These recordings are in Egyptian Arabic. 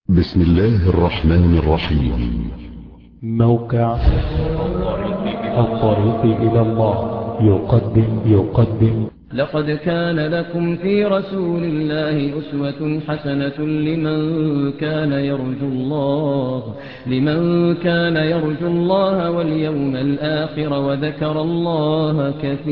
بسم الله الرحمن الرحيم موقع الطريق إلى الله يقدم يقدم لقد كان لكم في رسول الله أسوة حسنة لمن كان يرجو الله لمن كان يرجو الله واليوم الآخر وذكر الله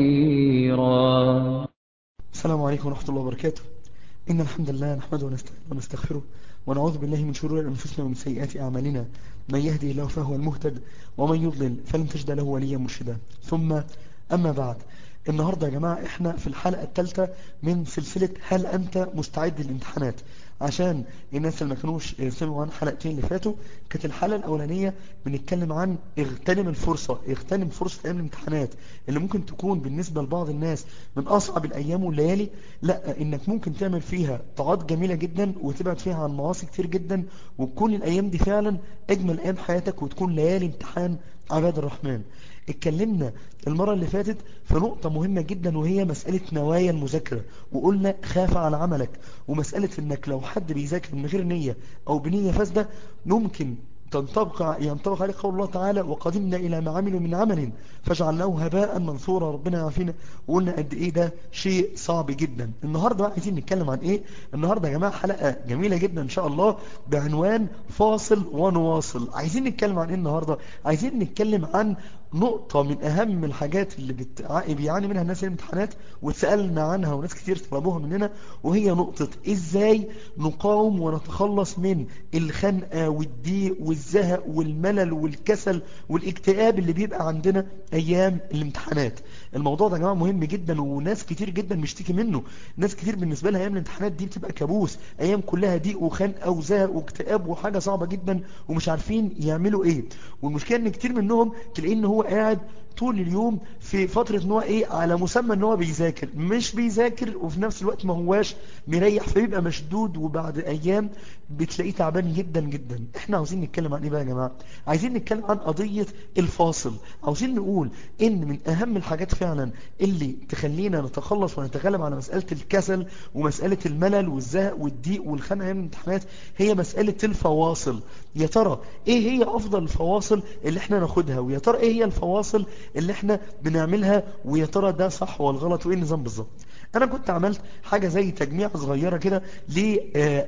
كثيرا السلام عليكم ورحمة الله وبركاته إن الحمد لله نحمده ونستعينه ونستغفره ونعوذ بالله من شرور أنفسنا ومن سيئات أعمالنا من يهدي الله فهو المهتد ومن يضلل فلن تجد له وليا مرشدا ثم أما بعد النهاردة يا جماعة احنا في الحلقة الثالثة من سلسلة هل أنت مستعد للامتحانات عشان الناس اللي ما كانوش سمعوا عن حلقتين اللي فاتوا كانت الحلقة الأولانية بنتكلم عن اغتنم الفرصة اغتنم فرصة أيام الامتحانات اللي ممكن تكون بالنسبة لبعض الناس من أصعب الأيام والليالي لا إنك ممكن تعمل فيها طاعات جميلة جدا وتبعد فيها عن معاصي كتير جدا وتكون الأيام دي فعلا أجمل أيام حياتك وتكون ليالي امتحان عباد الرحمن اتكلمنا المرة اللي فاتت في نقطة مهمة جدا وهي مسألة نوايا المذاكرة وقلنا خاف على عملك ومسألة انك لو حد بيذاكر من غير نية او بنية فاسدة ممكن تنطبق ينطبق عليه قول الله تعالى وقدمنا إلى ما عملوا من عمل فجعلناه هباء منثورا ربنا يعافينا وقلنا قد إيه ده شيء صعب جدا النهاردة بقى عايزين نتكلم عن إيه النهاردة يا جماعة حلقة جميلة جدا إن شاء الله بعنوان فاصل ونواصل عايزين نتكلم عن إيه النهاردة عايزين نتكلم عن نقطة من أهم الحاجات اللي بتع... بيعاني منها الناس الامتحانات واتسألنا عنها وناس كتير طلبوها مننا وهي نقطة إزاي نقاوم ونتخلص من الخنقة والضيق والزهق والملل والكسل والاكتئاب اللي بيبقى عندنا أيام الامتحانات الموضوع ده يا جماعة مهم جدا وناس كتير جدا مشتكي منه ناس كتير بالنسبة لها أيام الامتحانات دي بتبقى كابوس أيام كلها ضيق وخنقة وزهق واكتئاب وحاجة صعبة جدا ومش عارفين يعملوا إيه والمشكلة إن كتير منهم تلاقيه إن هو قاعد طول اليوم في فترة ان هو ايه على مسمى ان هو بيذاكر مش بيذاكر وفي نفس الوقت ما هواش مريح فبيبقى مشدود وبعد ايام بتلاقيه تعبان جدا جدا احنا عاوزين نتكلم عن ايه بقى يا جماعة عايزين نتكلم عن قضية الفاصل عاوزين نقول ان من اهم الحاجات فعلا اللي تخلينا نتخلص ونتغلب على مسألة الكسل ومسألة الملل والزهق والضيق والخنقة من الامتحانات هي مسألة الفواصل يا ترى ايه هي افضل الفواصل اللي احنا ناخدها ويا ترى ايه هي الفواصل اللي احنا بنعملها ويا ترى ده صح ولا غلط وايه النظام بالظبط انا كنت عملت حاجة زي تجميع صغيرة كده ل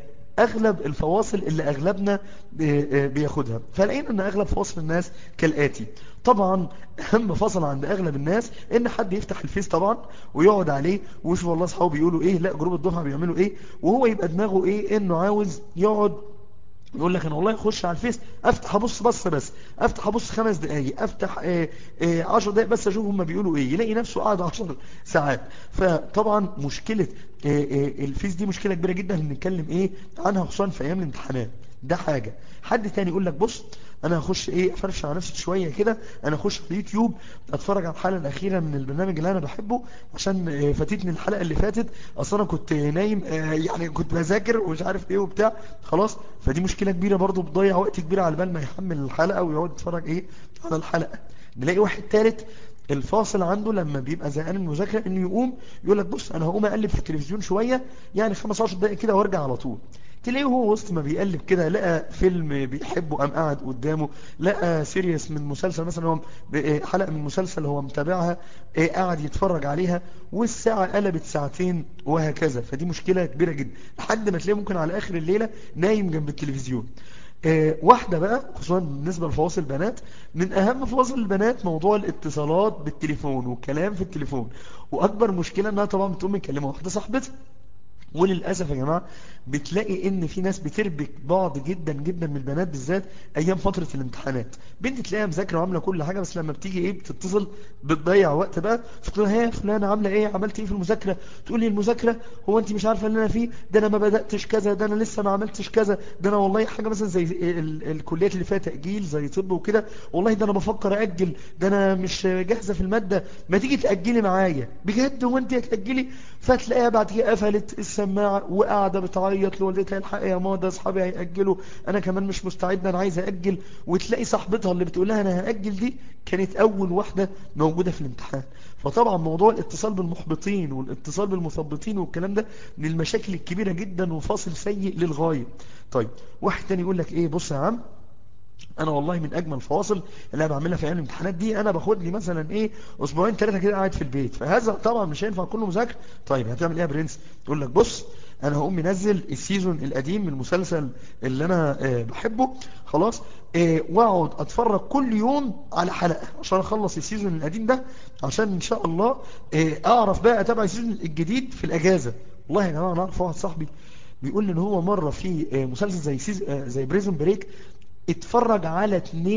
اغلب الفواصل اللي اغلبنا بياخدها فلقينا ان اغلب فواصل الناس كالاتي طبعا اهم فصل عند اغلب الناس ان حد يفتح الفيس طبعا ويقعد عليه ويشوف والله اصحابه بيقولوا ايه لا جروب الدفعه بيعملوا ايه وهو يبقى دماغه ايه انه عاوز يقعد يقول لك انا والله اخش على الفيس افتح ابص بص بس افتح ابص خمس دقايق افتح اه اه عشر دقايق بس اشوف هم بيقولوا ايه يلاقي نفسه قاعد عشر ساعات فطبعا مشكلة اه الفيس دي مشكلة كبيرة جدا هنتكلم ايه عنها خصوصا في ايام الامتحانات ده حاجة حد تاني يقول لك بص انا هخش ايه افرش على نفسي شوية كده انا اخش على اليوتيوب اتفرج على الحلقة الاخيرة من البرنامج اللي انا بحبه عشان فاتتني الحلقة اللي فاتت اصلا انا كنت نايم يعني كنت بذاكر ومش عارف ايه وبتاع خلاص فدي مشكلة كبيرة برضو بتضيع وقت كبير على بال ما يحمل الحلقة ويقعد يتفرج ايه على الحلقة نلاقي واحد ثالث الفاصل عنده لما بيبقى زهقان من المذاكره انه يقوم يقول لك بص انا هقوم اقلب في التلفزيون شوية يعني 15 دقائق كده وارجع على طول تلاقيه هو وسط ما بيقلب كده لقى فيلم بيحبه قام قاعد قدامه لقى سيريس من مسلسل مثلا هو حلقة من مسلسل هو متابعها قاعد يتفرج عليها والساعة قلبت ساعتين وهكذا فدي مشكلة كبيرة جدا لحد ما تلاقيه ممكن على آخر الليلة نايم جنب التلفزيون اه واحدة بقى خصوصا بالنسبة لفواصل البنات من اهم فواصل البنات موضوع الاتصالات بالتليفون والكلام في التليفون واكبر مشكلة انها طبعا بتقوم مكلمة واحدة صاحبتها وللأسف يا جماعة بتلاقي ان في ناس بتربك بعض جدا جدا من البنات بالذات ايام فترة الامتحانات بنت تلاقيها مذاكرة وعاملة كل حاجة بس لما بتيجي ايه بتتصل بتضيع وقت بقى فتقول لها يا فلانة عاملة ايه عملت ايه في المذاكرة تقول لي المذاكرة هو انت مش عارفة اللي انا فيه ده انا ما بدأتش كذا ده انا لسه ما عملتش كذا ده انا والله حاجة مثلا زي الكليات اللي فيها تأجيل زي طب وكده والله ده انا بفكر اجل ده انا مش جاهزة في المادة ما تيجي تأجلي معايا بجد هو انت هتأجلي فتلاقيها بعد كده قفلت السماعة وقاعدة بتعيط لوالدتها الحق يا ماما اصحابي هيأجلوا انا كمان مش مستعدة انا عايزة أأجل وتلاقي صاحبتها اللي بتقول لها انا هأجل دي كانت اول واحدة موجودة في الامتحان فطبعا موضوع الاتصال بالمحبطين والاتصال بالمثبطين والكلام ده من المشاكل الكبيرة جدا وفاصل سيء للغاية طيب واحد تاني يقول لك ايه بص يا عم انا والله من اجمل الفواصل اللي انا بعملها في ايام الامتحانات دي انا باخد لي مثلا ايه اسبوعين ثلاثه كده قاعد في البيت فهذا طبعا مش هينفع كله مذاكره طيب هتعمل ايه يا برنس يقول لك بص انا هقوم منزل السيزون القديم من المسلسل اللي انا آه بحبه خلاص آه واقعد اتفرج كل يوم على حلقه عشان اخلص السيزون القديم ده عشان ان شاء الله آه اعرف بقى اتابع السيزون الجديد في الاجازه والله يا جماعه انا اعرف واحد صاحبي بيقول لي ان هو مره في آه مسلسل زي سيز... آه زي بريزون بريك اتفرج على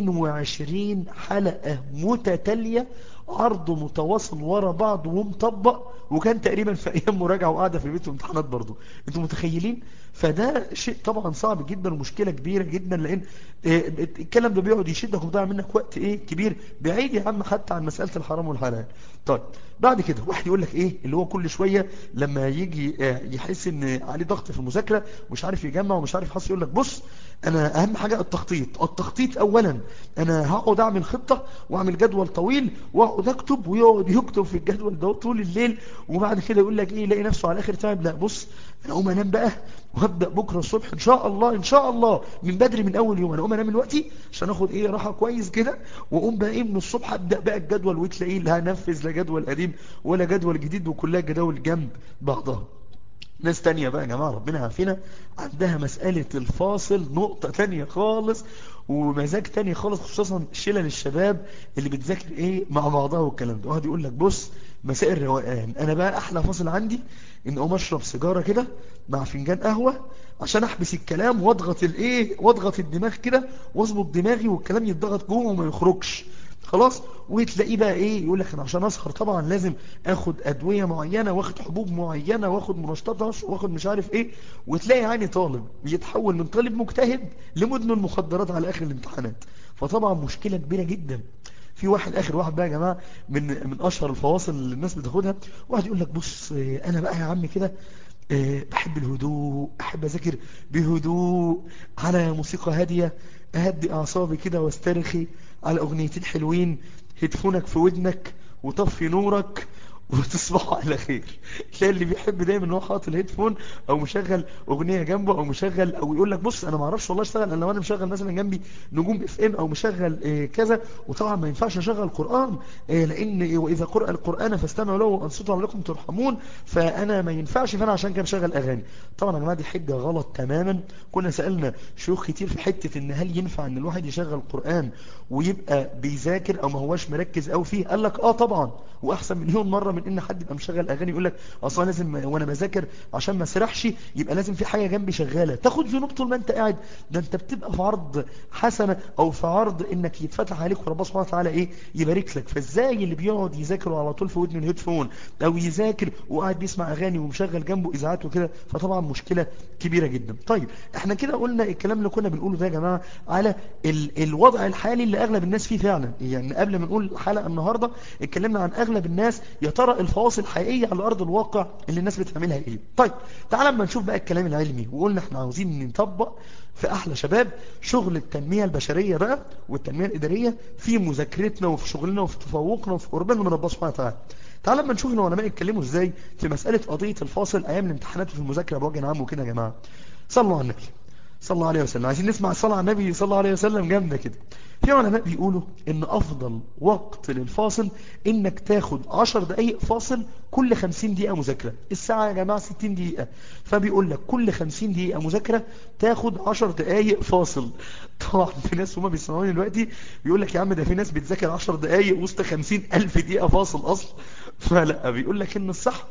22 حلقة متتالية عرض متواصل ورا بعض ومطبق وكان تقريبا في ايام مراجعة وقاعدة في البيت وامتحانات برضو انتوا متخيلين فده شيء طبعا صعب جدا ومشكلة كبيرة جدا لان الكلام ده بيقعد يشدك وبيضيع منك وقت ايه كبير بعيد يا عم حتى عن مسألة الحرام والحلال طيب بعد كده واحد يقول لك ايه اللي هو كل شوية لما يجي يحس ان عليه ضغط في المذاكرة ومش عارف يجمع ومش عارف يحصل يقول لك بص انا اهم حاجة التخطيط التخطيط اولا انا هقعد اعمل خطة واعمل جدول طويل واقعد اكتب ويقعد يكتب في الجدول ده طول الليل وبعد كده يقول لك ايه يلاقي نفسه على اخر تعب لا بص انا اقوم انام بقى وهبدأ بكرة الصبح ان شاء الله ان شاء الله من بدري من اول يوم انا اقوم انام دلوقتي عشان اخد ايه راحة كويس كده واقوم بقى ايه من الصبح ابدأ بقى الجدول وتلاقيه لا هنفذ لا جدول قديم ولا جدول جديد وكلها جداول جنب بعضها ناس تانية بقى يا جماعة ربنا عافينا عندها مسألة الفاصل نقطة تانية خالص ومزاج تاني خالص خصوصا شلل الشباب اللي بتذاكر ايه مع بعضها والكلام ده واحد يقول لك بص مساء الروقان انا بقى احلى فاصل عندي ان اقوم اشرب سيجارة كده مع فنجان قهوة عشان احبس الكلام واضغط الايه واضغط الدماغ كده واظبط دماغي والكلام يتضغط جوه وما يخرجش خلاص وتلاقيه بقى ايه يقول لك انا عشان اسهر طبعا لازم اخد ادوية معينة واخد حبوب معينة واخد منشطات واخد مش عارف ايه وتلاقي يعني طالب بيتحول من طالب مجتهد لمدمن مخدرات على اخر الامتحانات فطبعا مشكلة كبيرة جدا في واحد اخر واحد بقى يا جماعة من من اشهر الفواصل اللي الناس بتاخدها واحد يقول لك بص انا بقى يا عم كده أه بحب الهدوء احب اذاكر بهدوء على موسيقى هادية اهدي اعصابي كده واسترخي على اغنيتين حلوين هيدفونك في ودنك وطفي نورك وتصبحوا على خير تلاقي اللي بيحب دايما ان هو حاطط الهيدفون او مشغل اغنيه جنبه او مشغل او يقول لك بص انا ما اعرفش والله اشتغل الا لو انا مشغل مثلا جنبي نجوم اف ام او مشغل إيه كذا وطبعا ما ينفعش اشغل قران إيه لان إيه واذا قرأ القران فاستمعوا له وانصتوا لكم ترحمون فانا ما ينفعش فانا عشان كده مشغل اغاني طبعا يا جماعه دي حجه غلط تماما كنا سالنا شيوخ كتير في حته ان هل ينفع ان الواحد يشغل قران ويبقى بيذاكر او ما هواش مركز قوي فيه قال لك اه طبعا واحسن مليون مره من ان حد يبقى مشغل اغاني يقول لك اصلا لازم وانا بذاكر عشان ما اسرحش يبقى لازم في حاجه جنبي شغاله تاخد ذنوب طول ما انت قاعد ده انت بتبقى في عرض حسنه او في عرض انك يتفتح عليك وربنا سبحانه وتعالى ايه يبارك لك فازاي اللي بيقعد يذاكر على طول في ودن الهيدفون او يذاكر وقاعد بيسمع اغاني ومشغل جنبه اذاعات وكده فطبعا مشكله كبيره جدا طيب احنا كده قلنا الكلام اللي كنا بنقوله ده يا جماعه على ال الوضع الحالي اللي اغلب الناس فيه فعلا يعني قبل ما نقول الحلقه النهارده اتكلمنا عن اغلب الناس يا ترى الفواصل الحقيقيه على ارض الواقع اللي الناس بتعملها ايه طيب تعال اما نشوف بقى الكلام العلمي وقلنا احنا عاوزين نطبق في احلى شباب شغل التنميه البشريه بقى والتنميه الاداريه في مذاكرتنا وفي شغلنا وفي تفوقنا وفي قربنا من ربنا سبحانه وتعالى تعال اما نشوف العلماء يتكلموا ازاي في مساله قضيه الفاصل ايام الامتحانات وفي المذاكره بوجه عام وكده يا جماعه صلوا على النبي صلى الله عليه وسلم عايزين نسمع الصلاة على النبي صلى الله عليه وسلم جامدة كده في علماء بيقولوا ان افضل وقت للفاصل انك تاخد 10 دقايق فاصل كل 50 دقيقة مذاكرة الساعة يا جماعة 60 دقيقة فبيقول لك كل 50 دقيقة مذاكرة تاخد 10 دقايق فاصل طبعا في ناس هما بيسمعوني دلوقتي بيقول لك يا عم ده في ناس بتذاكر 10 دقايق وسط 50 ألف دقيقة فاصل أصلا فلا بيقول لك ان الصح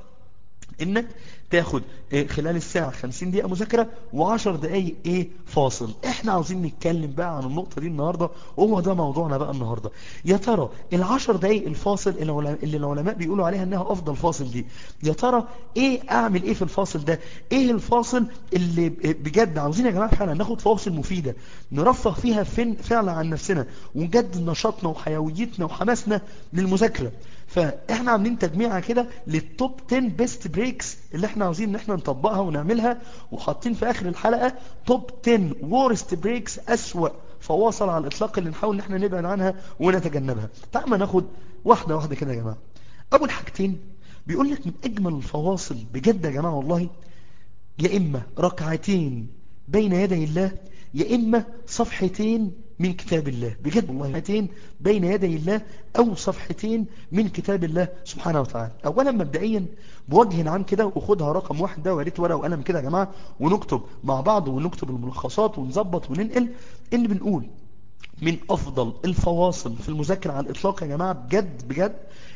انك تاخد خلال الساعة 50 دقيقة مذاكرة و10 دقايق ايه فاصل احنا عاوزين نتكلم بقى عن النقطة دي النهاردة وهو ده موضوعنا بقى النهاردة يا ترى ال10 دقايق الفاصل اللي العلماء بيقولوا عليها انها افضل فاصل دي يا ترى ايه اعمل ايه في الفاصل ده ايه الفاصل اللي بجد عاوزين يا جماعة فعلا ناخد فواصل مفيدة نرفه فيها فين فعلا عن نفسنا ونجدد نشاطنا وحيويتنا وحماسنا للمذاكرة فاحنا عاملين تجميعة كده للتوب 10 بيست بريكس اللي احنا عاوزين ان احنا نطبقها ونعملها وحاطين في اخر الحلقة توب 10 وورست بريكس اسوأ فواصل على الاطلاق اللي نحاول ان احنا نبعد عنها ونتجنبها تعال ما ناخد واحدة واحدة كده يا جماعة اول حاجتين بيقول لك من اجمل الفواصل بجد يا جماعة والله يا اما ركعتين بين يدي الله يا إما صفحتين من كتاب الله بجد والله صفحتين بين يدي الله أو صفحتين من كتاب الله سبحانه وتعالى أولا مبدئيا بوجه عام كده وخدها رقم واحد ده وريت ورقة وقلم كده يا جماعة ونكتب مع بعض ونكتب الملخصات ونظبط وننقل إن بنقول من أفضل الفواصل في المذاكرة على الإطلاق يا جماعة بجد بجد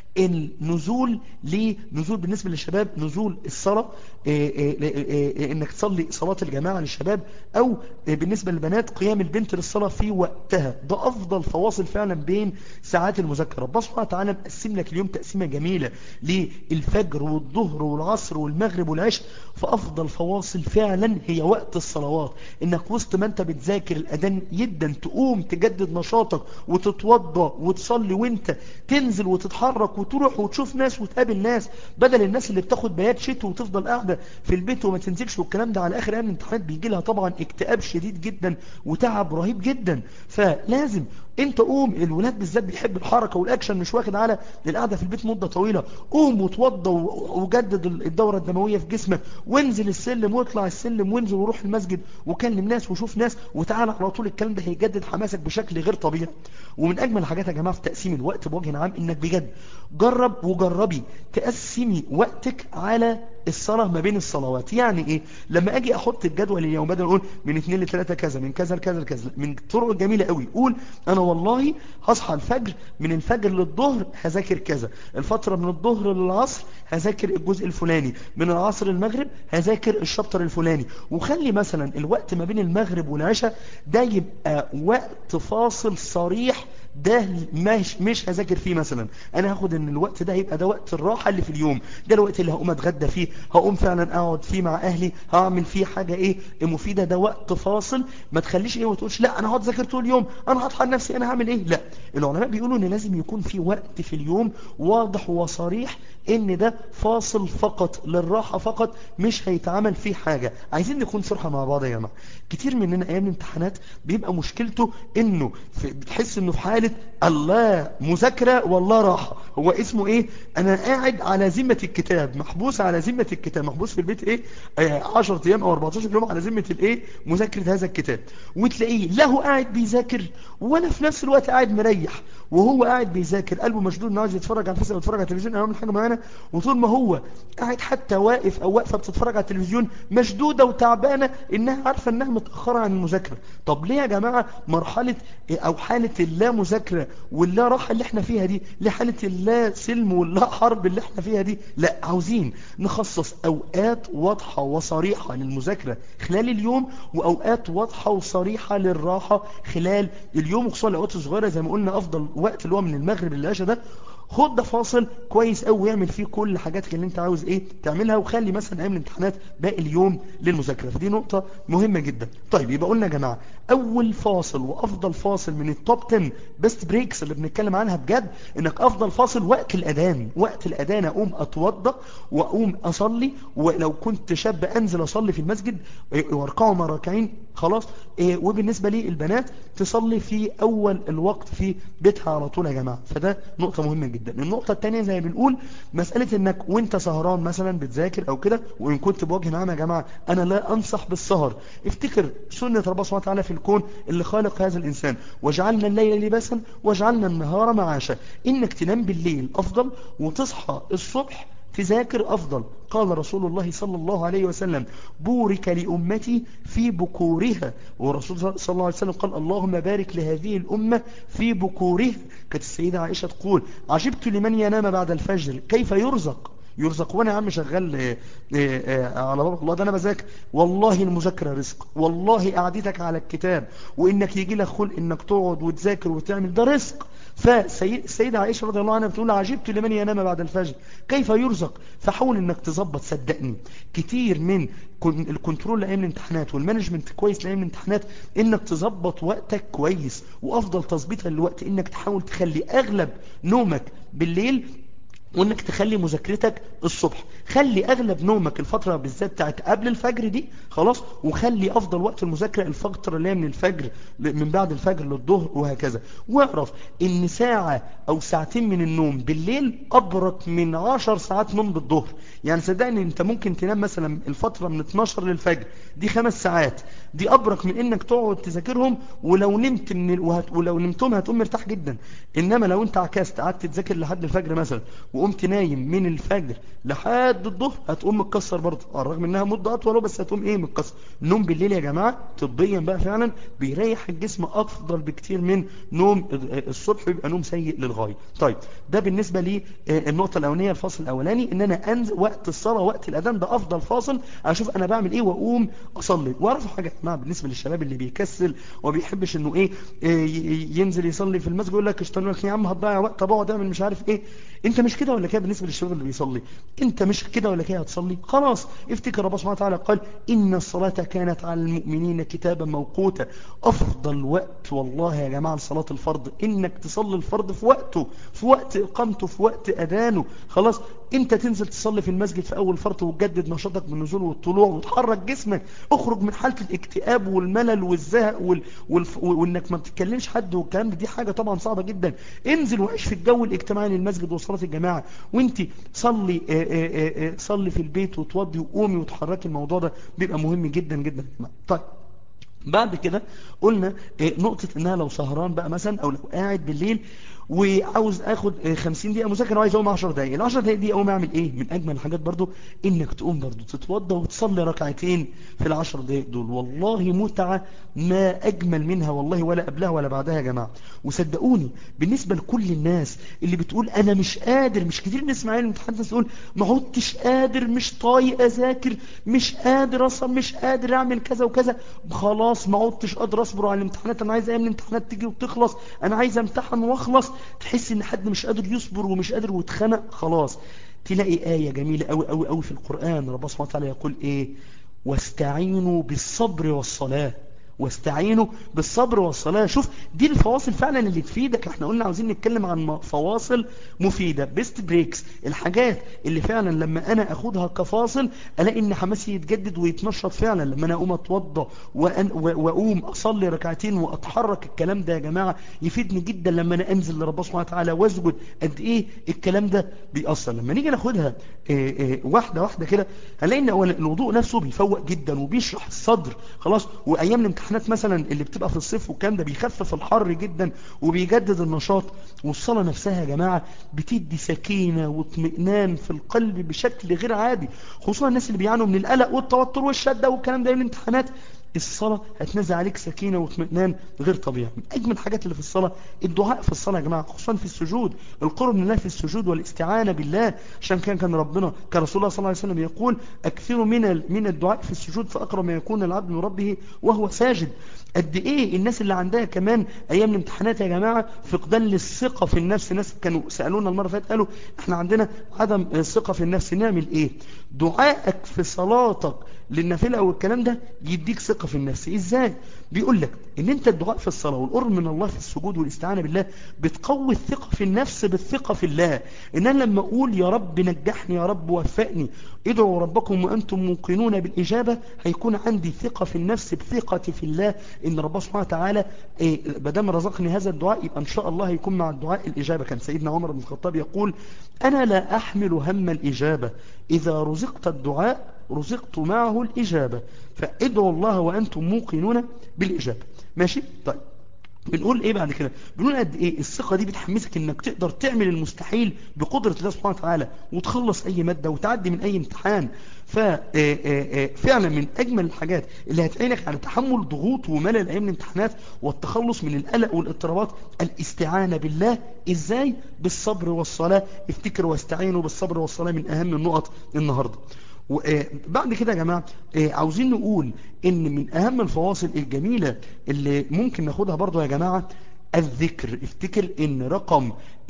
النزول لنزول بالنسبة للشباب نزول الصلاة إيه إيه إيه انك تصلي صلاة الجماعة للشباب او بالنسبة للبنات قيام البنت للصلاة في وقتها ده افضل فواصل فعلا بين ساعات المذاكرة ربنا سبحانه وتعالى مقسم لك اليوم تقسيمة جميلة للفجر والظهر والعصر والمغرب والعشاء فافضل فواصل فعلا هي وقت الصلوات انك وسط ما انت بتذاكر الاذان جدا تقوم تجدد نشاطك وتتوضى وتصلي وانت تنزل وتتحرك وتروح وتشوف ناس وتقابل ناس بدل الناس اللي بتاخد بيات شتو وتفضل قاعدة في البيت وما تنزلش والكلام ده على اخر ايام الامتحانات بيجي لها طبعا اكتئاب شديد جدا وتعب رهيب جدا فلازم انت قوم الولاد بالذات بيحب الحركة والاكشن مش واخد على القعدة في البيت مدة طويلة قوم وتوضى وجدد الدورة الدموية في جسمك وانزل السلم واطلع السلم وانزل وروح المسجد وكلم ناس وشوف ناس وتعالى على طول الكلام ده هيجدد حماسك بشكل غير طبيعي ومن اجمل الحاجات يا جماعة في تقسيم الوقت بوجه عام انك بجد جرب وجربي تقسمي وقتك على الصلاة ما بين الصلوات يعني ايه لما اجي احط الجدول اليوم بدل اقول من 2 ل 3 كذا من كذا لكذا لكذا من الطرق الجميلة قوي قول انا والله هصحى الفجر من الفجر للظهر هذاكر كذا الفترة من الظهر للعصر هذاكر الجزء الفلاني من العصر المغرب هذاكر الشابتر الفلاني وخلي مثلا الوقت ما بين المغرب والعشاء ده يبقى وقت فاصل صريح ده مش مش هذاكر فيه مثلا انا هاخد ان الوقت ده يبقى ده وقت الراحة اللي في اليوم ده الوقت اللي هقوم اتغدى فيه هقوم فعلا اقعد فيه مع اهلي هعمل فيه حاجة ايه مفيدة ده وقت فاصل ما تخليش ايه وتقولش لا انا هقعد اذاكر طول اليوم انا هطحن نفسي انا هعمل ايه لا العلماء بيقولوا ان لازم يكون في وقت في اليوم واضح وصريح ان ده فاصل فقط للراحة فقط مش هيتعمل فيه حاجة عايزين نكون صرحة مع بعض يا جماعة كتير مننا ايام الامتحانات بيبقى مشكلته انه بتحس انه في حالة الله مذاكرة والله راحة هو اسمه ايه انا قاعد على ذمة الكتاب محبوس على ذمة الكتاب محبوس في البيت ايه 10 ايام او 14 يوم على ذمة الايه مذاكرة هذا الكتاب وتلاقيه لا هو قاعد بيذاكر ولا في نفس الوقت قاعد مريح وهو قاعد بيذاكر قلبه مشدود انه عايز يتفرج على الفيس او يتفرج على التلفزيون او يعمل حاجه معينه وطول ما هو قاعد حتى واقف او واقفه بتتفرج على التلفزيون مشدوده وتعبانه انها عارفه انها متاخره عن المذاكره طب ليه يا جماعه مرحله او حاله اللا مذاكره واللا راحه اللي احنا فيها دي لحاله اللا سلم واللا حرب اللي احنا فيها دي لا عاوزين نخصص اوقات واضحه وصريحه للمذاكره خلال اليوم واوقات واضحه وصريحه للراحه خلال اليوم وخصوصا الاوقات الصغيره زي ما قلنا افضل وقت اللي هو من المغرب للعشاء ده خد ده فاصل كويس قوي واعمل فيه كل حاجاتك اللي انت عاوز ايه تعملها وخلي مثلا ايام الامتحانات باقي اليوم للمذاكره فدي نقطه مهمه جدا طيب يبقى قلنا يا جماعه اول فاصل وافضل فاصل من التوب 10 بيست بريكس اللي بنتكلم عنها بجد انك افضل فاصل وقت الاذان وقت الاذان اقوم اتوضى واقوم اصلي ولو كنت شاب انزل اصلي في المسجد واركعوا مع راكعين خلاص إيه وبالنسبه لي البنات تصلي في اول الوقت في بيتها على طول يا جماعه فده نقطه مهمه جدا النقطه الثانيه زي ما بنقول مساله انك وانت سهران مثلا بتذاكر او كده وان كنت بوجه عام يا جماعه انا لا انصح بالسهر افتكر سنه ربنا سبحانه وتعالى في الكون اللي خالق هذا الانسان وجعلنا الليل لباسا وجعلنا النهار معاشا انك تنام بالليل افضل وتصحى الصبح تذاكر أفضل قال رسول الله صلى الله عليه وسلم بورك لأمتي في بكورها ورسول صلى الله عليه وسلم قال اللهم بارك لهذه الأمة في بكورها كانت السيدة عائشة تقول عجبت لمن ينام بعد الفجر كيف يرزق يرزق وانا يا عم شغال إيه إيه على باب الله ده انا بذاكر والله المذاكره رزق والله قعدتك على الكتاب وانك يجي لك خلق انك تقعد وتذاكر وتعمل ده رزق فالسيدة عائشة رضي الله عنها بتقول عجبت لمن ينام بعد الفجر كيف يرزق فحاول انك تظبط صدقني كتير من الكنترول لايام الامتحانات والمانجمنت كويس لايام الامتحانات انك تظبط وقتك كويس وافضل تظبيطها للوقت انك تحاول تخلي اغلب نومك بالليل وانك تخلي مذاكرتك الصبح خلي اغلب نومك الفترة بالذات بتاعت قبل الفجر دي خلاص وخلي افضل وقت المذاكرة الفترة اللي هي من الفجر من بعد الفجر للظهر وهكذا واعرف ان ساعة او ساعتين من النوم بالليل ابرك من عشر ساعات نوم بالظهر يعني صدقني انت ممكن تنام مثلا الفترة من 12 للفجر دي خمس ساعات دي ابرك من انك تقعد تذاكرهم ولو نمت من وهت... ولو نمتهم هتقوم مرتاح جدا انما لو انت عكست قعدت تذاكر لحد الفجر مثلا وقمت نايم من الفجر لحد الظهر هتقوم متكسر برضه على الرغم انها مده اطول بس هتقوم ايه متكسر النوم بالليل يا جماعه طبيا بقى فعلا بيريح الجسم افضل بكتير من نوم الصبح بيبقى نوم سيء للغايه طيب ده بالنسبه لي النقطه الاولانيه الفاصل الاولاني ان انا انزل وقت الصلاه وقت الاذان ده افضل فاصل اشوف انا بعمل ايه واقوم اصلي واعرفوا حاجه يا جماعه بالنسبه للشباب اللي بيكسل وما بيحبش انه ايه ينزل يصلي في المسجد يقول لك اشتغل لك يا عم هتضيع وقت طب اقعد اعمل مش عارف ايه انت مش كده ولا كده بالنسبه للشباب اللي بيصلي انت مش كده ولا كده هتصلي خلاص افتكر ربنا سبحانه وتعالى قال ان الصلاه كانت على المؤمنين كتابا موقوتا افضل وقت والله يا جماعه لصلاه الفرض انك تصلي الفرض في وقته في وقت اقامته في وقت اذانه خلاص انت تنزل تصلي في المسجد في اول فرض وتجدد نشاطك بالنزول والطلوع وتحرك جسمك اخرج من حاله الاكتئاب والملل والزهق وال... وال... وانك ما بتتكلمش حد والكلام ده دي حاجه طبعا صعبه جدا انزل وعيش في الجو الاجتماعي للمسجد وصلاه الجماعه وانت صلي آآ آآ صلي في البيت وتوضي وقومي وتحركي الموضوع ده بيبقى مهم جدا جدا طيب بعد كده قلنا نقطة انها لو سهران بقى مثلا او لو قاعد بالليل وعاوز اخد 50 دقيقة مذاكرة وعايز اقوم 10 دقايق ال 10 دقايق دي اقوم اعمل ايه من اجمل الحاجات برضو انك تقوم برضو تتوضى وتصلي ركعتين في ال 10 دقايق دول والله متعة ما اجمل منها والله ولا قبلها ولا بعدها يا جماعة وصدقوني بالنسبة لكل الناس اللي بتقول انا مش قادر مش كتير نسمع يعني المتحدث تقول ما عدتش قادر مش طايق اذاكر مش قادر اصلا مش قادر اعمل كذا وكذا خلاص ما عدتش قادر اصبر على الامتحانات انا عايز ايام الامتحانات تيجي وتخلص انا عايز امتحن واخلص تحس ان حد مش قادر يصبر ومش قادر ويتخنق خلاص تلاقي آية جميلة قوي قوي قوي في القرآن ربنا سبحانه وتعالى يقول ايه واستعينوا بالصبر والصلاة واستعينوا بالصبر والصلاة شوف دي الفواصل فعلا اللي تفيدك احنا قلنا عاوزين نتكلم عن فواصل مفيدة بيست بريكس الحاجات اللي فعلا لما انا اخدها كفاصل الاقي ان حماسي يتجدد ويتنشط فعلا لما انا اقوم اتوضى واقوم اصلي ركعتين واتحرك الكلام ده يا جماعة يفيدني جدا لما انا انزل لربنا سبحانه وتعالى واسجد قد ايه الكلام ده بيأثر لما نيجي ناخدها اه اه واحدة واحدة كده هنلاقي ان الوضوء نفسه بيفوق جدا وبيشرح الصدر خلاص وايام الامتحانات مثلا اللي بتبقى في الصيف والكلام ده بيخفف الحر جدا وبيجدد النشاط والصلاة نفسها يا جماعة بتدي سكينة واطمئنان في القلب بشكل غير عادي خصوصا الناس اللي بيعانوا من القلق والتوتر والشدة والكلام ده الامتحانات الصلاة هتنزل عليك سكينة واطمئنان غير طبيعي من أجمل الحاجات اللي في الصلاة الدعاء في الصلاة يا جماعة خصوصا في السجود القرب من الله في السجود والاستعانة بالله عشان كان كان ربنا كان رسول الله صلى الله عليه وسلم يقول أكثروا من من الدعاء في السجود فأقرب ما يكون العبد من ربه وهو ساجد قد ايه الناس اللي عندها كمان ايام الامتحانات يا جماعة فقدان للثقة في النفس ناس كانوا سألونا المرة فاتت قالوا احنا عندنا عدم ثقة في النفس نعمل ايه دعائك في صلاتك للنافلة او الكلام ده يديك ثقة في النفس ازاي بيقول لك ان انت الدعاء في الصلاة والقرب من الله في السجود والاستعانة بالله بتقوي الثقة في النفس بالثقة في الله ان انا لما اقول يا رب نجحني يا رب وفقني ادعوا ربكم وانتم موقنون بالاجابة هيكون عندي ثقة في النفس بثقتي في الله ان ربنا سبحانه وتعالى إيه بدام رزقني هذا الدعاء يبقى ان شاء الله هيكون مع الدعاء الاجابة كان سيدنا عمر بن الخطاب يقول انا لا احمل هم الاجابة اذا رزقت الدعاء رزقت معه الإجابة فادعوا الله وأنتم موقنون بالإجابة ماشي طيب بنقول ايه بعد كده بنقول قد ايه الثقة دي بتحمسك انك تقدر تعمل المستحيل بقدرة الله سبحانه وتعالى وتخلص اي مادة وتعدي من اي امتحان ففعلا من اجمل الحاجات اللي هتعينك على تحمل ضغوط وملل ايام الامتحانات والتخلص من القلق والاضطرابات الاستعانة بالله ازاي بالصبر والصلاة افتكروا واستعينوا بالصبر والصلاة من اهم النقط النهاردة وبعد كده يا جماعة عاوزين نقول ان من اهم الفواصل الجميلة اللي ممكن ناخدها برضو يا جماعة الذكر افتكر ان رقم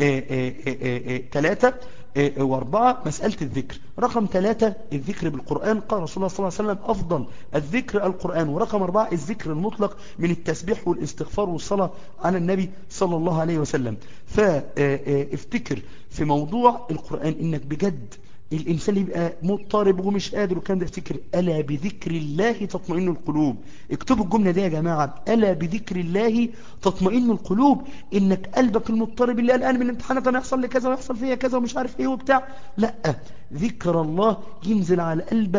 ثلاثة واربعة مسألة الذكر رقم ثلاثة الذكر بالقرآن قال رسول الله صلى الله عليه وسلم أفضل الذكر القرآن ورقم أربعة الذكر المطلق من التسبيح والاستغفار والصلاة على النبي صلى الله عليه وسلم فافتكر في موضوع القرآن انك بجد الإنسان يبقى مضطرب ومش قادر وكان ده افتكر ألا بذكر الله تطمئن القلوب اكتبوا الجملة دي يا جماعة ألا بذكر الله تطمئن القلوب إنك قلبك المضطرب اللي قلقان من الامتحانات أنا يحصل لي كذا ويحصل فيا كذا ومش عارف إيه وبتاع لا ذكر الله ينزل على قلبك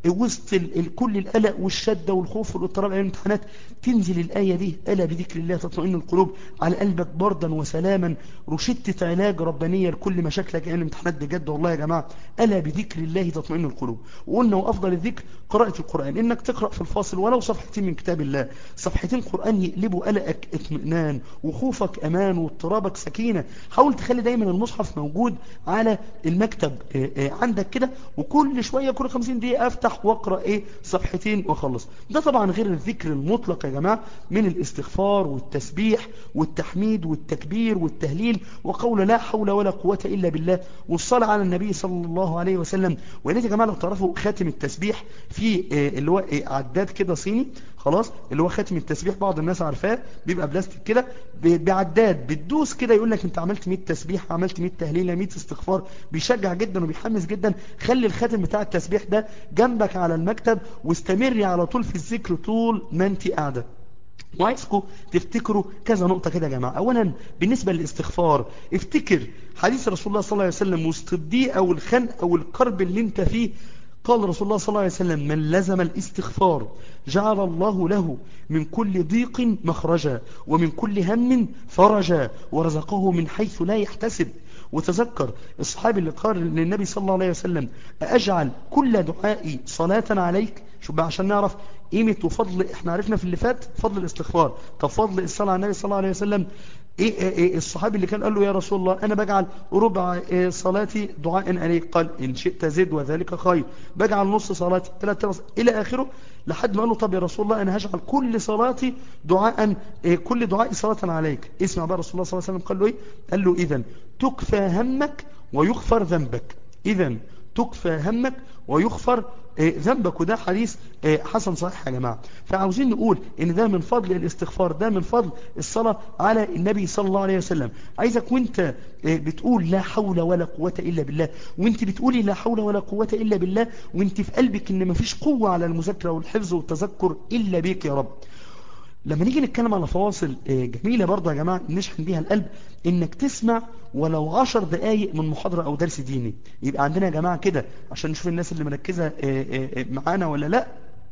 وسط ال- ال- كل القلق والشدة والخوف والاضطراب على الامتحانات تنزل الآية دي ألا بذكر الله تطمئن القلوب على قلبك بردا وسلاما روشتة علاج ربانية لكل مشاكلك أيام الامتحانات بجد والله يا جماعة ألا بذكر الله تطمئن القلوب وقلنا وأفضل الذكر قراءة القرآن إنك تقرأ في الفاصل ولو صفحتين من كتاب الله صفحتين قرآن يقلبوا قلقك اطمئنان وخوفك أمان واضطرابك سكينة حاول تخلي دايما المصحف موجود على المكتب آه، آه، عندك كده وكل شوية كل 50 دقيقة أفتح وأقرأ إيه صفحتين وأخلص ده طبعا غير الذكر المطلق يا جماعة من الاستغفار والتسبيح والتحميد والتكبير والتهليل وقول لا حول ولا قوة إلا بالله والصلاة على النبي صلى الله عليه وسلم ويا ريت يا جماعة لو تعرفوا خاتم التسبيح في آه، اللي هو آه، عداد كده صيني خلاص اللي هو خاتم التسبيح بعض الناس عارفاه بيبقى بلاستيك كده ب- بعداد بتدوس كده يقول لك انت عملت 100 تسبيح عملت 100 تهليله 100 استغفار بيشجع جدا وبيحمس جدا خلي الخاتم بتاع التسبيح ده جنبك على المكتب واستمري على طول في الذكر طول ما انت قاعده وعايزكم تفتكروا كذا نقطة كده يا جماعة أولا بالنسبة للاستغفار افتكر حديث رسول الله صلى الله عليه وسلم وسط الضيقة والخنقة والكرب اللي انت فيه قال رسول الله صلى الله عليه وسلم من لزم الاستغفار جعل الله له من كل ضيق مخرجا ومن كل هم فرجا ورزقه من حيث لا يحتسب وتذكر الصحابي اللي قال للنبي صلى الله عليه وسلم أجعل كل دعائي صلاة عليك شوف بقى عشان نعرف قيمة وفضل احنا عرفنا في اللي فات فضل الاستغفار طب فضل الصلاة على النبي صلى الله عليه وسلم إيه, إيه, إيه الصحابي اللي كان قال له يا رسول الله أنا بجعل ربع إيه صلاتي دعاء عليك قال إن شئت زد وذلك خير بجعل نص صلاتي ثلاثة نص إلى آخره لحد ما قال له طب يا رسول الله أنا هجعل كل صلاتي دعاء إيه كل دعائي صلاة عليك اسمع بقى رسول الله صلى الله عليه وسلم قال له إيه قال له إذا تكفى همك ويغفر ذنبك إذا تكفى همك ويغفر إيه، ذنبك وده حديث إيه، حسن صحيح يا جماعة فعاوزين نقول ان ده من فضل الاستغفار ده من فضل الصلاة على النبي صلى الله عليه وسلم عايزك وانت إيه، بتقول لا حول ولا قوة الا بالله وانت بتقولي لا حول ولا قوة الا بالله وانت في قلبك ان مفيش قوة على المذاكرة والحفظ والتذكر الا بيك يا رب لما نيجي نتكلم على فواصل آه، جميلة برضه يا جماعة نشحن بيها القلب انك تسمع ولو عشر دقايق من محاضرة او درس ديني يبقى عندنا يا جماعة كده عشان نشوف الناس اللي مركزة آه، آه، آه، معانا ولا لا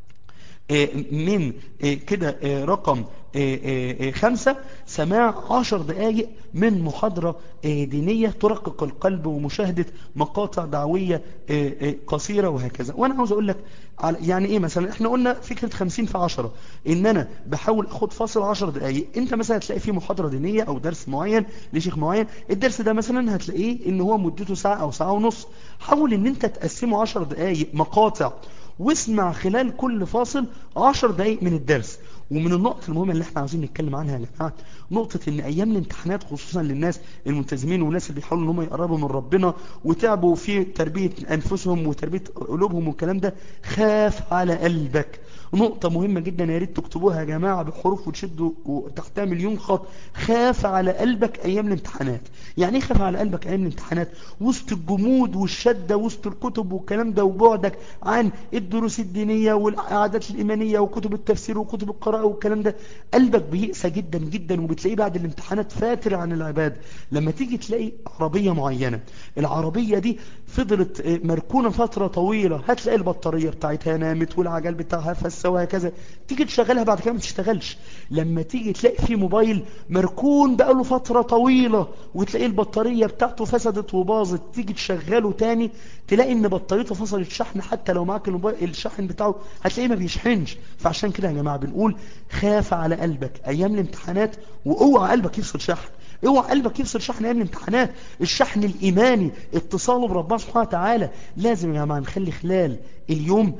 آه، من آه، كده آه، رقم آه، آه، آه، خمسة سماع عشر دقايق من محاضرة آه، دينية ترقق القلب ومشاهدة مقاطع دعوية آه، آه، قصيرة وهكذا وانا عاوز اقول لك على- يعني ايه مثلا احنا قلنا فكرة خمسين في عشرة ان انا بحاول اخد فاصل عشر دقايق انت مثلا هتلاقي فيه محاضرة دينية او درس معين لشيخ معين الدرس ده مثلا هتلاقيه ان هو مدته ساعة او ساعة ونص حاول ان انت تقسمه عشر دقايق مقاطع واسمع خلال كل فاصل عشر دقايق من الدرس ومن النقط المهمة اللي احنا عاوزين نتكلم عنها يا جماعة نقطة ان ايام الامتحانات خصوصا للناس الملتزمين والناس اللي بيحاولوا ان هم يقربوا من ربنا وتعبوا في تربية انفسهم وتربية قلوبهم والكلام ده خاف على قلبك نقطة مهمة جدا يا ريت تكتبوها يا جماعة بحروف وتشدوا تحتها مليون خط خاف على قلبك ايام الامتحانات يعني ايه خاف على قلبك ايام الامتحانات وسط الجمود والشدة وسط الكتب والكلام ده وبعدك عن الدروس الدينية والعادات الإيمانية وكتب التفسير وكتب القراءة والكلام ده قلبك بيقسى جدا جدا وبتلاقيه بعد الامتحانات فاتر عن العبادة لما تيجي تلاقي عربية معينة العربية دي فضلت آه، مركونة فترة طويلة هتلاقي البطارية بتاعتها نامت والعجل بتاعها فسى وهكذا تيجي تشغلها بعد كده ما تشتغلش لما تيجي تلاقي في موبايل مركون بقاله فترة طويلة وتلاقي البطارية بتاعته فسدت وباظت تيجي تشغله تاني تلاقي ان بطاريته فصلت شحن حتى لو معاك الموبايل الشحن بتاعه هتلاقيه ما بيشحنش فعشان كده يا جماعة بنقول خاف على قلبك ايام الامتحانات واوعى قلبك يفصل شحن اوعى قلبك يفصل شحن ايام الامتحانات الشحن الايماني اتصاله بربنا سبحانه وتعالى لازم يا جماعة نخلي خلال اليوم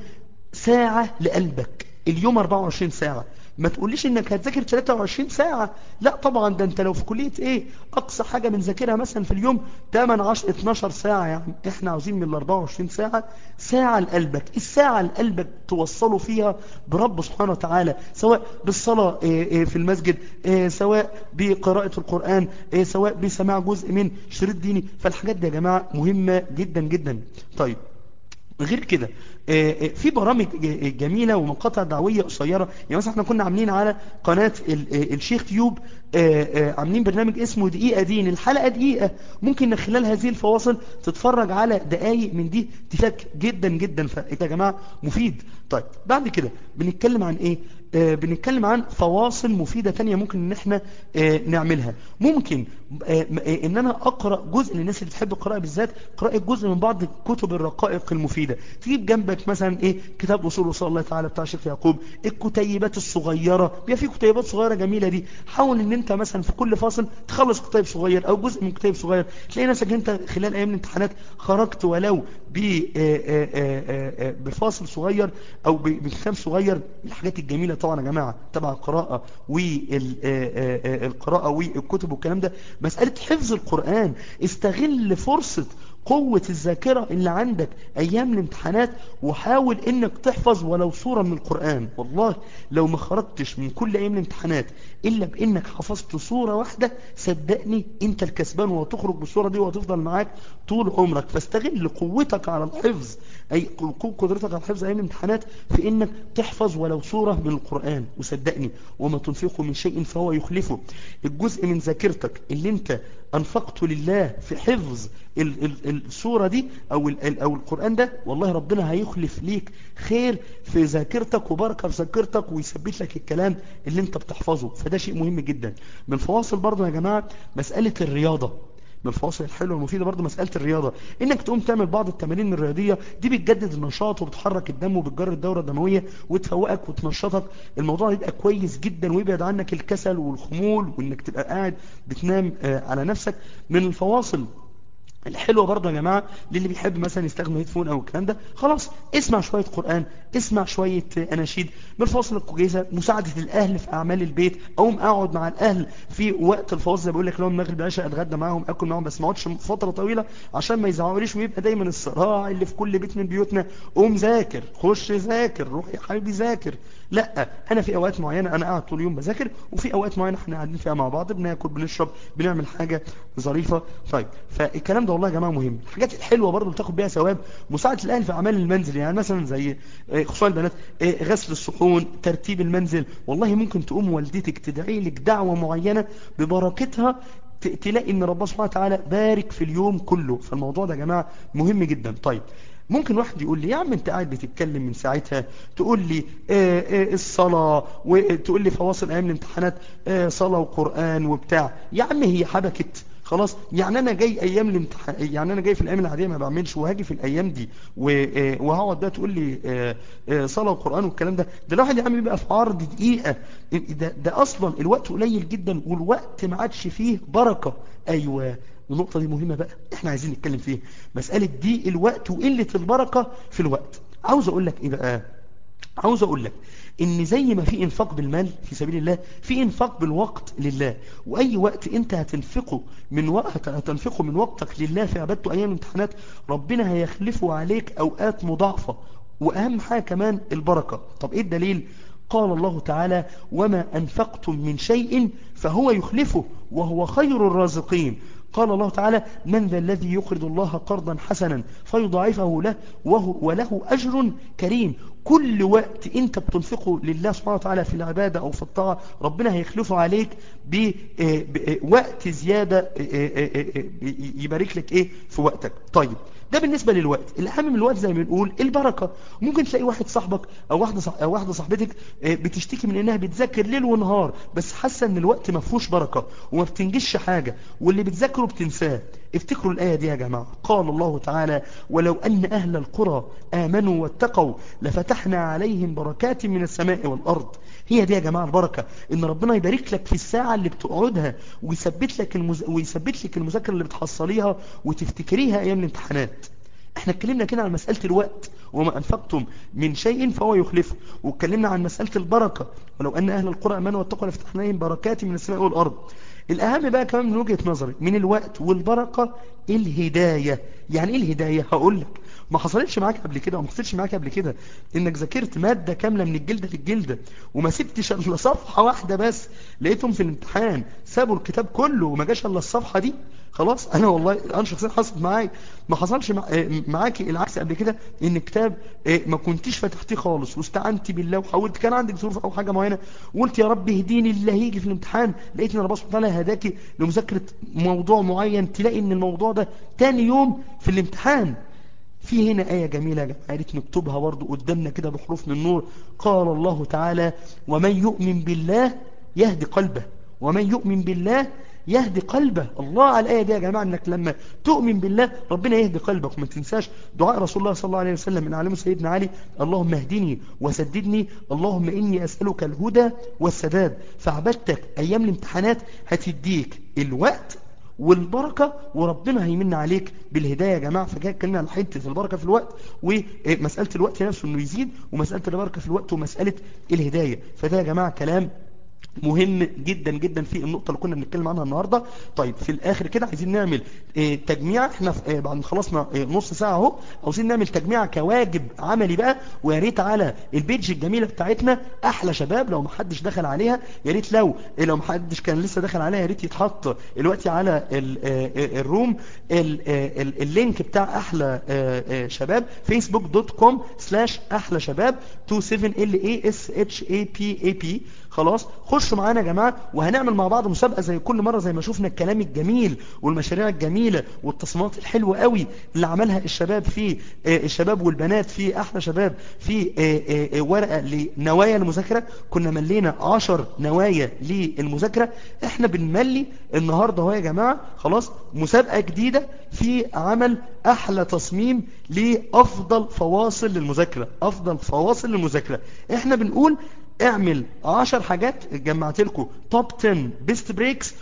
ساعة لقلبك اليوم 24 ساعة ما تقوليش انك هتذاكر 23 ساعة لا طبعا ده انت لو في كلية ايه اقصى حاجة بنذاكرها مثلا في اليوم 8 10 12 ساعة يعني احنا عاوزين من ال 24 ساعة ساعة لقلبك الساعة لقلبك توصله فيها برب سبحانه وتعالى سواء بالصلاة إيه إيه في المسجد إيه سواء بقراءة القرآن إيه سواء بسماع جزء من شريط ديني فالحاجات دي يا جماعة مهمة جدا جدا طيب غير كده آه، آه، في برامج ج- جميلة ومقاطع دعوية قصيرة يعني مثلا احنا كنا عاملين على قناة ال- آه، الشيخ تيوب آه، آه، عاملين برنامج اسمه دقيقة دين الحلقة دقيقة ممكن من خلال هذه الفواصل تتفرج على دقايق من دي تفك جدا جدا فإيه يا جماعة مفيد طيب بعد كده بنتكلم عن ايه آه بنتكلم عن فواصل مفيدة تانية ممكن ان احنا آه نعملها ممكن آه م- آه ان انا اقرأ جزء للناس اللي بتحب القراءة بالذات قراءة جزء من بعض كتب الرقائق المفيدة تجيب جنبك مثلا ايه كتاب اصول صلى الله تعالى بتاع شيخ يعقوب الكتيبات الصغيرة بيبقى في كتيبات صغيرة جميلة دي حاول ان انت مثلا في كل فاصل تخلص كتاب صغير او جزء من كتاب صغير تلاقي نفسك انت خلال ايام الامتحانات خرجت ولو ب- آه، آه، آه، آه، بفاصل صغير او ب- بكتاب صغير من الحاجات الجميلة طبعا يا جماعة تبع القراءة والقراءة والكتب والكلام ده مسألة حفظ القرآن استغل فرصة قوة الذاكرة اللي عندك ايام الامتحانات وحاول انك تحفظ ولو صورة من القرآن والله لو ما خرجتش من كل ايام الامتحانات الا بانك حفظت صورة واحدة صدقني انت الكسبان وهتخرج بالصورة دي وهتفضل معاك طول عمرك فاستغل قوتك على الحفظ اي قوة قدرتك على الحفظ ايام الامتحانات في انك تحفظ ولو صورة من القرآن وصدقني وما تنفقه من شيء فهو يخلفه الجزء من ذاكرتك اللي انت انفقته لله في حفظ ال ال السورة دي او, ال او القرآن ده والله ربنا هيخلف ليك خير في ذاكرتك وبركة في ذاكرتك ويثبت لك الكلام اللي انت بتحفظه فده شيء مهم جدا من فواصل برضه يا جماعة مسألة الرياضة من الفواصل الحلوة المفيدة برضه مسألة الرياضة انك تقوم تعمل بعض التمارين الرياضية دي بتجدد النشاط وبتحرك الدم وبتجري الدورة الدموية وتفوقك وتنشطك الموضوع يبقى كويس جدا ويبعد عنك الكسل والخمول وانك تبقى قاعد بتنام آه على نفسك من الفواصل الحلوة برضه يا جماعة للي بيحب مثلا يستخدم هيدفون او الكلام ده خلاص اسمع شوية قرآن اسمع شوية اناشيد من الفواصل الكويسة مساعدة الاهل في اعمال البيت اقوم اقعد مع الاهل في وقت الفواصل زي بقول لك لو المغرب العشاء اتغدى معاهم اكل معاهم بس ما اقعدش فترة طويلة عشان ما يزعقوليش ويبقى دايما الصراع اللي في كل بيت من بيوتنا قوم ذاكر خش ذاكر روح يا حبيبي ذاكر لا انا في اوقات معينة انا قاعد طول اليوم بذاكر وفي اوقات معينة احنا قاعدين فيها مع بعض بناكل بنشرب بنعمل حاجة ظريفة طيب فالكلام ده والله يا جماعة مهم الحاجات الحلوة برضه بتاخد بيها ثواب مساعدة الاهل في اعمال المنزل يعني مثلا زي خصوصا البنات غسل الصحون ترتيب المنزل والله ممكن تقوم والدتك تدعي لك دعوة معينة ببركتها تلاقي ان ربنا سبحانه وتعالى بارك في اليوم كله فالموضوع ده يا جماعة مهم جدا طيب ممكن واحد يقول لي يا عم انت قاعد بتتكلم من ساعتها تقول لي آه آه الصلاة وتقول لي فواصل ايام الامتحانات آه صلاة وقرآن وبتاع يا عم هي حبكت خلاص يعني انا جاي ايام الامتحان يعني انا جاي في الايام العاديه ما بعملش وهاجي في الايام دي وهقعد ده تقول لي صلاه وقران والكلام ده ده الواحد يا عم بيبقى في عرض دقيقه ده, ده اصلا الوقت قليل جدا والوقت ما عادش فيه بركه ايوه النقطه دي مهمه بقى احنا عايزين نتكلم فيها مساله دي الوقت وقله البركه في الوقت عاوز اقول لك ايه بقى عاوز اقول لك ان زي ما في انفاق بالمال في سبيل الله في انفاق بالوقت لله واي وقت انت هتنفقه من وقت هتنفقه من وقتك لله في عبادته ايام الامتحانات ربنا هيخلفه عليك اوقات مضاعفة واهم حاجة كمان البركة طب ايه الدليل قال الله تعالى وما انفقتم من شيء فهو يخلفه وهو خير الرازقين قال الله تعالى من ذا الذي يقرض الله قرضا حسنا فيضاعفه له وهو وله أجر كريم كل وقت انت بتنفقه لله سبحانه وتعالى في العبادة او في الطاعة ربنا هيخلفه عليك بوقت زيادة يبارك لك ايه في وقتك طيب ده بالنسبة للوقت الأهم من الوقت زي ما بنقول البركة ممكن تلاقي واحد صاحبك أو واحدة, صح... أو واحدة صاحبتك بتشتكي من إنها بتذاكر ليل ونهار بس حاسة إن الوقت ما فيهوش بركة وما بتنجش حاجة واللي بتذاكره بتنساه افتكروا الآية دي يا جماعة قال الله تعالى ولو أن أهل القرى آمنوا واتقوا لفتحنا عليهم بركات من السماء والأرض هي دي يا جماعة البركة ان ربنا يبارك لك في الساعة اللي بتقعدها ويثبت لك المز... ويثبت لك المذاكرة اللي بتحصليها وتفتكريها ايام الامتحانات احنا اتكلمنا كده عن مسألة الوقت وما أنفقتم من شيء فهو يخلفه واتكلمنا عن مسألة البركة ولو أن أهل القرى أمانوا واتقوا لفتحنا عليهم بركات من السماء والأرض الأهم بقى كمان من وجهة نظري من الوقت والبركة الهداية يعني ايه الهداية هقول لك ما حصلتش معاك قبل كده وما حصلتش معاك قبل كده انك ذاكرت مادة كاملة من الجلدة للجلدة وما سبتش الا صفحة واحدة بس لقيتهم في الامتحان سابوا الكتاب كله وما جاش الا الصفحة دي خلاص انا والله انا شخصيا حصلت معايا ما حصلش مع... آه، معاكي العكس قبل كده ان كتاب آه، ما كنتيش فتحتيه خالص واستعنتي بالله وحاولت كان عندك ظروف او حاجه معينه وقلت يا رب اهديني اللي هيجي في الامتحان لقيت ان ربنا سبحانه وتعالى هداكي لمذاكره موضوع معين تلاقي ان الموضوع ده تاني يوم في الامتحان في هنا آية جميلة يا جماعة يا ريت نكتبها برضه قدامنا كده بحروف من نور قال الله تعالى ومن يؤمن بالله يهدي قلبه ومن يؤمن بالله يهدي قلبه الله على الآية دي يا جماعة انك لما تؤمن بالله ربنا يهدي قلبك وما تنساش دعاء رسول الله صلى الله عليه وسلم من علمه سيدنا علي اللهم اهدني وسددني اللهم إني أسألك الهدى والسداد فعبدتك أيام الامتحانات هتديك الوقت والبركة وربنا هيمن عليك بالهداية يا جماعة فجاء اتكلمنا عن حتة البركة في الوقت ومسألة الوقت نفسه انه يزيد ومسألة البركة في الوقت ومسألة الهداية فده يا جماعة كلام مهم جدا جدا في النقطة اللي كنا بنتكلم عنها النهاردة طيب في الاخر كده عايزين نعمل اه تجميع احنا اه بعد ما خلصنا اه نص ساعة اهو عاوزين نعمل تجميع كواجب عملي بقى ويا ريت على البيج الجميلة بتاعتنا احلى شباب لو ما حدش دخل عليها يا ريت لو لو ما حدش كان لسه دخل عليها يا ريت يتحط دلوقتي على ال اه الروم ال ال اللينك بتاع احلى اه شباب فيسبوك دوت كوم سلاش احلى شباب 27 ال اي اس اتش اي بي اي بي خلاص خشوا معانا يا جماعة وهنعمل مع بعض مسابقة زي كل مرة زي ما شفنا الكلام الجميل والمشاريع الجميلة والتصميمات الحلوة قوي اللي عملها الشباب في الشباب والبنات في احلى شباب في ورقة لنوايا المذاكرة كنا ملينا 10 نوايا للمذاكرة احنا بنملي النهاردة اهو يا جماعة خلاص مسابقة جديدة في عمل احلى تصميم لافضل فواصل للمذاكرة افضل فواصل للمذاكرة احنا بنقول اعمل 10 حاجات جمعت لكم توب 10 بيست بريكس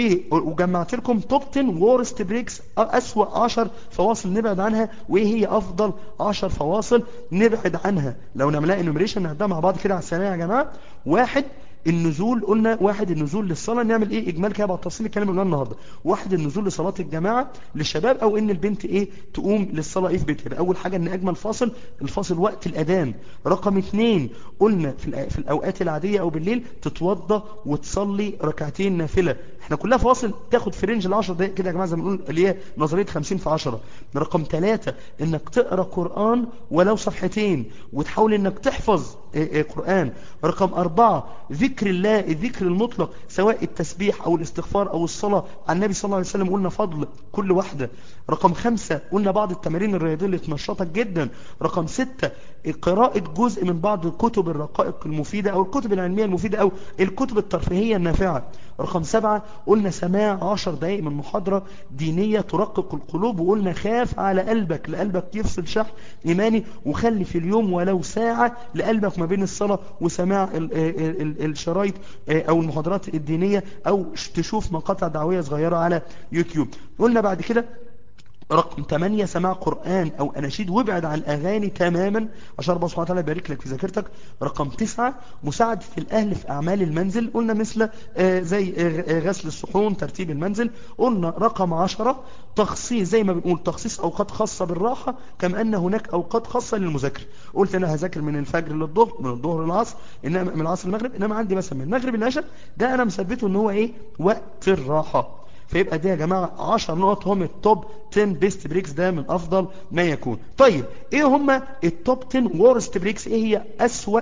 وجمعت لكم توب 10 وورست بريكس اسوأ 10 فواصل نبعد عنها وايه هي افضل 10 فواصل نبعد عنها لو نعملها انوميريشن نعدها مع بعض كده على السريع يا جماعه واحد النزول قلنا واحد النزول للصلاة نعمل ايه اجمال كده بعد تفصيل الكلام اللي قلنا النهارده واحد النزول لصلاة الجماعة للشباب او ان البنت ايه تقوم للصلاة ايه في بيتها اول حاجة ان اجمل فاصل الفاصل وقت الاذان رقم اتنين قلنا في, في الاوقات العادية او بالليل تتوضى وتصلي ركعتين نافلة احنا كلها فواصل تاخد في رينج ال10 دقائق كده يا جماعه زي ما بنقول اللي هي نظريه 50 في 10 رقم ثلاثة انك تقرا قران ولو صفحتين وتحاول انك تحفظ قران رقم أربعة ذكر الله الذكر المطلق سواء التسبيح او الاستغفار او الصلاه على النبي صلى الله عليه وسلم قلنا فضل كل واحده رقم خمسة قلنا بعض التمارين الرياضيه اللي تنشطك جدا رقم ستة قراءة جزء من بعض الكتب الرقائق المفيدة او الكتب العلمية المفيدة او الكتب الترفيهية النافعة رقم سبعة قلنا سماع عشر دقائق من محاضرة دينية ترقق القلوب وقلنا خاف على قلبك لقلبك يفصل شحن إيماني وخلي في اليوم ولو ساعة لقلبك ما بين الصلاة وسماع ال ال ال الشرايط أو المحاضرات الدينية أو تشوف مقاطع دعوية صغيرة على يوتيوب قلنا بعد كده رقم 8 سماع قرآن أو أناشيد وابعد عن الأغاني تماما عشان ربنا سبحانه وتعالى يبارك لك في ذاكرتك رقم 9 مساعدة الأهل في أعمال المنزل قلنا مثل آه زي آه غسل الصحون ترتيب المنزل قلنا رقم 10 تخصيص زي ما بنقول تخصيص أوقات خاصة بالراحة كما أن هناك أوقات خاصة للمذاكرة قلت أنا هذاكر من الفجر للظهر من الظهر للعصر إنما من العصر للمغرب إنما عندي مثلا من المغرب للعشاء ده أنا مثبته إن هو إيه وقت الراحة فيبقى دي يا جماعة 10 نقط هم التوب 10 بيست بريكس ده من افضل ما يكون طيب ايه هم التوب 10 وورست بريكس ايه هي اسوأ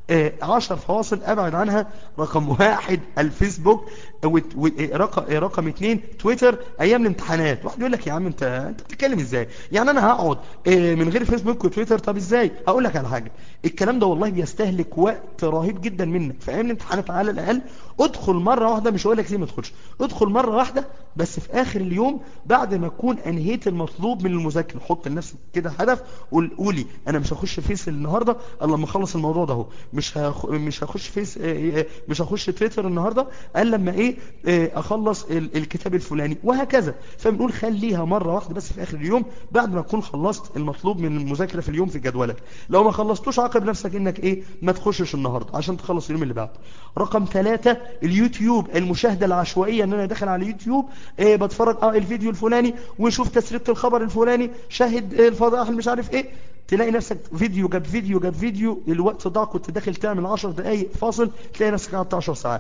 10 فواصل ابعد عنها رقم واحد الفيسبوك رقم رقم اثنين تويتر ايام الامتحانات واحد يقول لك يا عم انت انت بتتكلم ازاي يعني انا هقعد من غير فيسبوك وتويتر طب ازاي هقول لك على حاجه الكلام ده والله بيستهلك وقت رهيب جدا منك في ايام الامتحانات على الاقل ادخل مره واحده مش هقول لك ليه ما تدخلش ادخل مره واحده بس في اخر اليوم بعد ما تكون انهيت المطلوب من المذاكره حط لنفسك كده هدف قولي انا مش هخش فيس النهارده الا لما اخلص الموضوع ده اهو مش هخ... مش هخش فيس مش هخش تويتر النهارده الا لما ايه اخلص الكتاب الفلاني وهكذا فبنقول خليها مره واحده بس في اخر اليوم بعد ما تكون خلصت المطلوب من المذاكره في اليوم في جدولك لو ما خلصتوش عاقب نفسك انك ايه ما تخشش النهارده عشان تخلص اليوم اللي بعده رقم ثلاثة اليوتيوب المشاهده العشوائيه ان انا داخل على اليوتيوب إيه بتفرج اه الفيديو الفلاني وشوف تسريبه الخبر الفلاني شاهد إيه الفضائح مش عارف ايه تلاقي نفسك فيديو جاب فيديو جاب فيديو الوقت ضاع كنت داخل تعمل 10 دقايق فاصل تلاقي نفسك قعدت 10 ساعات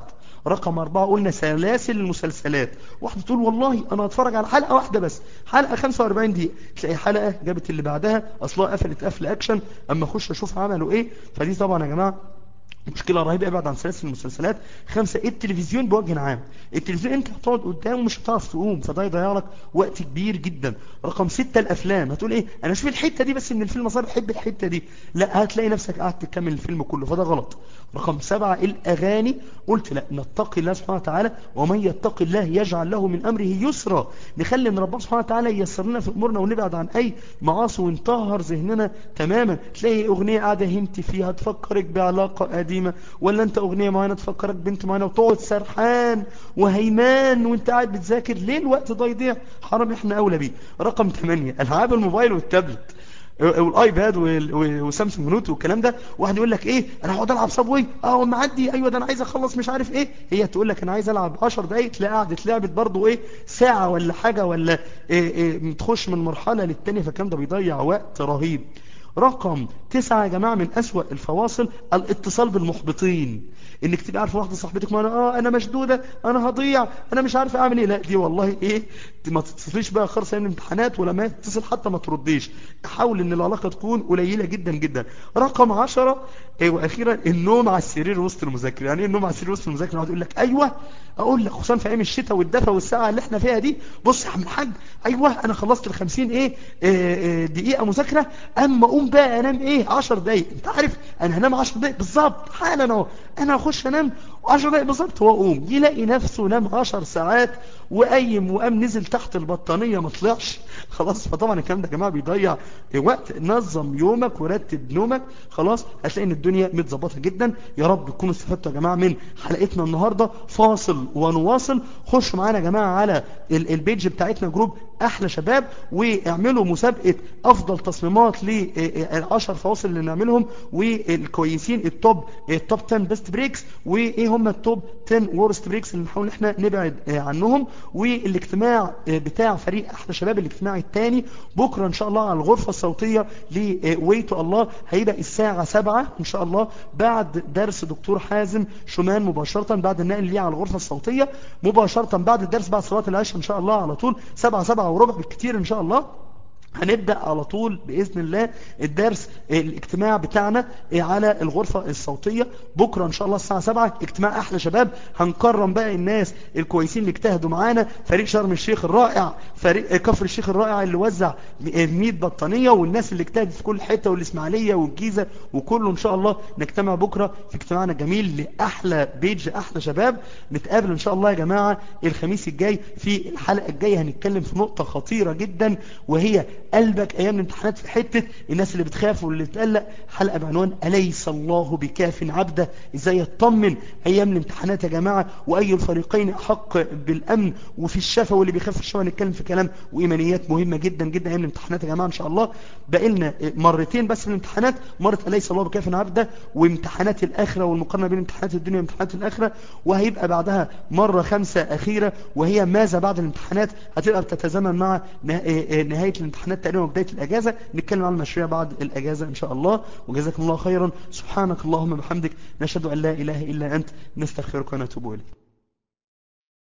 رقم أربعة قلنا سلاسل المسلسلات واحدة تقول والله أنا هتفرج على حلقة واحدة بس حلقة 45 دقيقة تلاقي حلقة جابت اللي بعدها أصلها قفلت قفل أكشن أما أخش أشوف عملوا إيه فدي طبعا يا جماعة مشكلة رهيبة ابعد عن سلاسل المسلسلات خمسة التلفزيون بوجه عام التلفزيون انت هتقعد قدامه مش هتعرف تقوم فده يضيع لك وقت كبير جدا رقم ستة الافلام هتقول ايه انا اشوف الحتة دي بس من الفيلم اصلا بحب الحتة دي لا هتلاقي نفسك قاعد تكمل الفيلم كله فده غلط رقم سبعة الاغاني قلت لا نتقي الله سبحانه وتعالى ومن يتقي الله يجعل له من امره يسرا نخلي ان ربنا سبحانه وتعالى ييسر لنا في امورنا ونبعد عن اي معاصي ونطهر ذهننا تماما تلاقي اغنية قاعدة همت فيها تفكرك بعلاقة قديمة ولا انت اغنية معينة تفكرك بنت معينة وتقعد سرحان وهيمان وانت قاعد بتذاكر ليه الوقت ده يضيع حرام احنا اولى بيه رقم 8 العاب الموبايل والتابلت والايباد وسامسونج نوت والكلام ده واحد يقول لك ايه انا هقعد العب صابوي اه معدي ايوه ده انا عايز اخلص مش عارف ايه هي تقول لك انا عايز العب 10 دقايق تلاقي قعدت لعبت برضه ايه ساعه ولا حاجه ولا إيه إيه تخش من مرحله للتانيه فالكلام ده بيضيع وقت رهيب رقم تسعة يا جماعة من أسوأ الفواصل الاتصال بالمحبطين انك تبقى عارفه واحده صاحبتك ما انا اه انا مشدوده انا هضيع انا مش عارف اعمل ايه لا دي والله ايه ما تتصليش بقى خالص من الامتحانات ولا ما تتصل حتى ما ترديش حاول ان العلاقه تكون قليله جدا جدا رقم عشرة ايه واخيرا النوم على السرير وسط المذاكره يعني ايه النوم على السرير وسط المذاكره يقعد يقول لك ايوه اقول لك خصوصا في ايام الشتاء والدفا والساعه اللي احنا فيها دي بص يا عم الحاج ايوه انا خلصت ال 50 ايه, إيه دقيقه مذاكره اما اقوم بقى انام ايه 10 دقايق انت عارف انا هنام 10 دقايق بالظبط حالا اهو انا اخش انام 10 دقايق بالظبط واقوم يلاقي نفسه نام 10 ساعات وقيم وقام نزل تحت البطانيه ما طلعش خلاص فطبعا الكلام ده يا جماعه بيضيع وقت نظم يومك ورتب نومك خلاص هتلاقي ان الدنيا متظبطه جدا يا رب تكونوا استفدتوا يا جماعه من حلقتنا النهارده فاصل ونواصل خشوا معانا يا جماعه على البيج بتاعتنا جروب احلى شباب واعملوا مسابقه افضل تصميمات للعشر فواصل اللي نعملهم والكويسين التوب التوب 10 بيست بريكس وايه هم التوب 10 وورست بريكس اللي نحاول احنا نبعد عنهم والاجتماع بتاع فريق احلى شباب الاجتماع الثاني بكره ان شاء الله على الغرفه الصوتيه لويتو الله هيبقى الساعه 7 ان شاء الله بعد درس دكتور حازم شومان مباشره بعد النقل ليه على الغرفه الصوتيه مباشره بعد الدرس بعد صلاه العشاء ان شاء الله على طول 7 7 وربع بالكتير ان شاء الله هنبدأ على طول بإذن الله الدرس الاجتماع بتاعنا على الغرفة الصوتية بكرة إن شاء الله الساعة 7 اجتماع أحلى شباب هنكرم بقى الناس الكويسين اللي اجتهدوا معانا فريق شرم الشيخ الرائع فريق كفر الشيخ الرائع اللي وزع 100 بطانية والناس اللي اجتهدت في كل حتة والإسماعيلية والجيزة وكله إن شاء الله نجتمع بكرة في اجتماعنا جميل لأحلى بيج أحلى شباب نتقابل إن شاء الله يا جماعة الخميس الجاي في الحلقة الجاية هنتكلم في نقطة خطيرة جدا وهي قلبك ايام الامتحانات في حتة الناس اللي بتخاف واللي بتقلق حلقة بعنوان أليس الله بكاف عبده ازاي يطمن ايام الامتحانات يا جماعة واي الفريقين احق بالامن وفي الشفا واللي بيخاف في الشفا نتكلم في كلام وايمانيات مهمة جدا جدا ايام الامتحانات يا جماعة ان شاء الله بقالنا مرتين بس الامتحانات مرة أليس الله بكاف عبده وامتحانات الاخرة والمقارنة بين امتحانات الدنيا وامتحانات الاخرة وهيبقى بعدها مرة خمسة اخيرة وهي ماذا بعد الامتحانات هتبقى بتتزامن مع نهاية الامتحانات تقريبا وبداية الأجازة نتكلم عن المشروع بعد الأجازة إن شاء الله وجزاكم الله خيرا سبحانك اللهم بحمدك نشهد أن لا إله إلا أنت نستغفرك ونتوب إليك